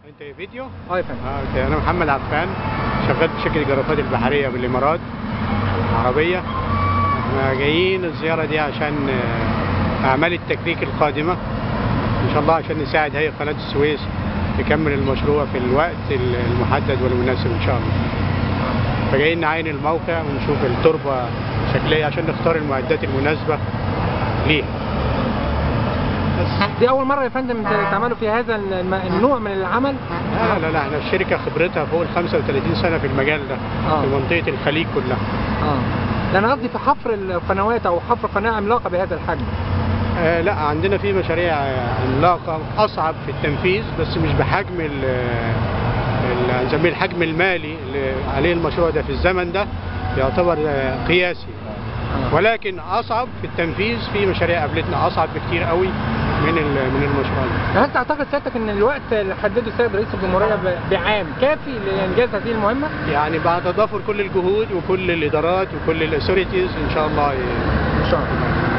انت فيديو؟ اه يا فندم اه اوكي انا محمد عفان شغال في شركه الجرافات البحريه بالامارات العربيه احنا جايين الزياره دي عشان آه، اعمال التكريك القادمه ان شاء الله عشان نساعد هيئه قناه السويس تكمل المشروع في الوقت المحدد والمناسب ان شاء الله فجايين نعاين الموقع ونشوف التربه شكلها عشان نختار المعدات المناسبه ليها بس دي اول مره يا فندم تعملوا في هذا الم- النوع من العمل لا لا لا احنا الشركه خبرتها فوق ال 35 سنه في المجال ده آه. في منطقه الخليج كلها اه لا انا قصدي في حفر القنوات او حفر قناه عملاقه بهذا الحجم آه لا عندنا في مشاريع آه، عملاقه اصعب في التنفيذ بس مش بحجم ال ال- نسميه الحجم المالي اللي عليه المشروع ده في الزمن ده يعتبر آه، قياسي آه. ولكن اصعب في التنفيذ في مشاريع قابلتنا اصعب بكتير قوي من ال- من المشروع ده هل تعتقد سيادتك ان الوقت اللي حدده السيد رئيس الجمهوريه ب- بعام كافي لانجاز هذه المهمه؟ يعني بعد تضافر كل الجهود وكل الادارات وكل الاثوريتيز ان شاء الله ي- ان شاء الله